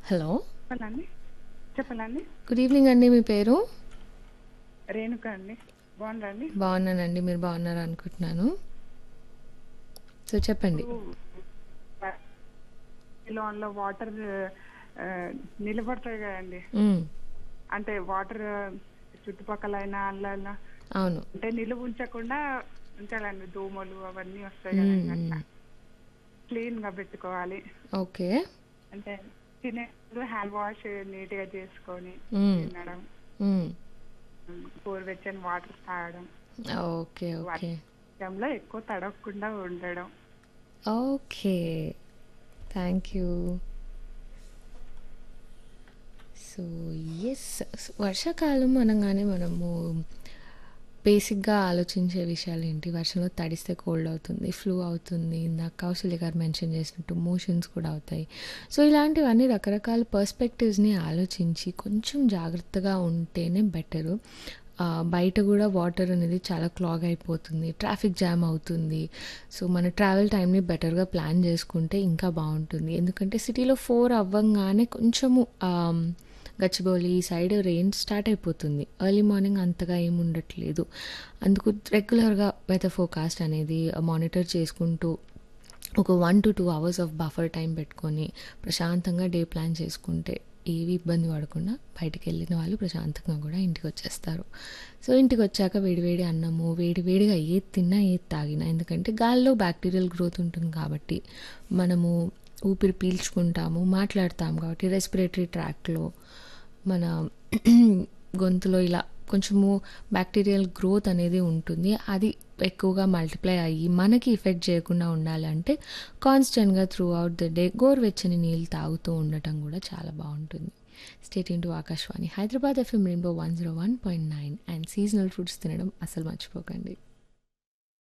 Hello చెప్పాలండి చెప్పాలండి good evening అండి మీ పేరు రేణుక అండి బాగుందండి బాగున్నానండి మీరు బాగున్నారు అనుకుంటున్నాను సో చెప్పండి లోన్లో వాటర్ నిలబడతాయి కదండి మ్మ్. అంటే వాటర్ చుట్టుపక్కల అయినా అల్ల అవును అంటే నిలువ ఉంచకుండా ఉంచాలండి దోమలు అవన్నీ వస్తాయి మ్మ్, కదండి అట్లా మ్మ్. క్లీన్ గా పెట్టుకోవాలి ఓకే అంటే తినే హ్యాండ్ వాష్ నీట్ గా చేసుకొని మ్మ్. తినడం మ్మ్. గోరువెచ్చని వాటర్ తాగడం ఓకే ఓకే టైంలో ఎక్కువ తడవకుండా ఉండడం okay thank you so yes వర్షాకాలం అనగానే మనము బేసిక్గా ఆలోచించే విషయాలు ఏంటి వర్షంలో తడిస్తే కోల్డ్ అవుతుంది ఫ్లూ అవుతుంది ఇందాక కౌశల్య గారు మెన్షన్ చేసినట్టు మోషన్స్ కూడా అవుతాయి సో ఇలాంటివన్నీ రకరకాల పర్స్పెక్టివ్స్ని ఆలోచించి కొంచెం జాగ్రత్తగా ఉంటేనే బెటరు బయట కూడా వాటర్ అనేది చాలా క్లాగ్ అయిపోతుంది ట్రాఫిక్ జామ్ అవుతుంది సో మన ట్రావెల్ టైంని బెటర్గా ప్లాన్ చేసుకుంటే ఇంకా బాగుంటుంది ఎందుకంటే సిటీలో ఫోర్ అవ్వంగానే కొంచెము ఆమ్, గచ్చిబౌలి ఈ సైడ్ రెయిన్ స్టార్ట్ అయిపోతుంది ఎర్లీ మార్నింగ్ అంతగా ఏమి ఉండట్లేదు అందుకు రెగ్యులర్గా వెదర్ ఫోకాస్ట్ అనేది మానిటర్ చేసుకుంటూ ఒక one to two hours of buffer time పెట్టుకొని ప్రశాంతంగా డే ప్లాన్ చేసుకుంటే ఏవి ఇబ్బంది పడకుండా బయటికి వెళ్ళిన వాళ్ళు ప్రశాంతంగా కూడా ఇంటికి వచ్చేస్తారు సో ఇంటికి వచ్చాక వేడివేడి అన్నము వేడి వేడిగా ఏది తిన్నా ఏది తాగినా ఎందుకంటే గాల్లో బ్యాక్టీరియల్ గ్రోత్ ఉంటుంది కాబట్టి మనము ఊపిరి పీల్చుకుంటాము మాట్లాడతాము కాబట్టి రెస్పిరేటరీ ట్రాక్లో మన గొంతులో ఇలా కొంచెము బ్యాక్టీరియల్ గ్రోత్ అనేది ఉంటుంది అది ఎక్కువగా మల్టిప్లై అయ్యి మనకి ఎఫెక్ట్ చేయకుండా ఉండాలంటే కాన్స్టెంట్గా త్రూ అవుట్ ద డే గోరువెచ్చని నీళ్ళు తాగుతూ ఉండటం కూడా చాలా బాగుంటుంది stay tuned to Akashvani Hyderabad FM rainbow one zero one point nine and seasonal fruits తినడం అసలు మర్చిపోకండి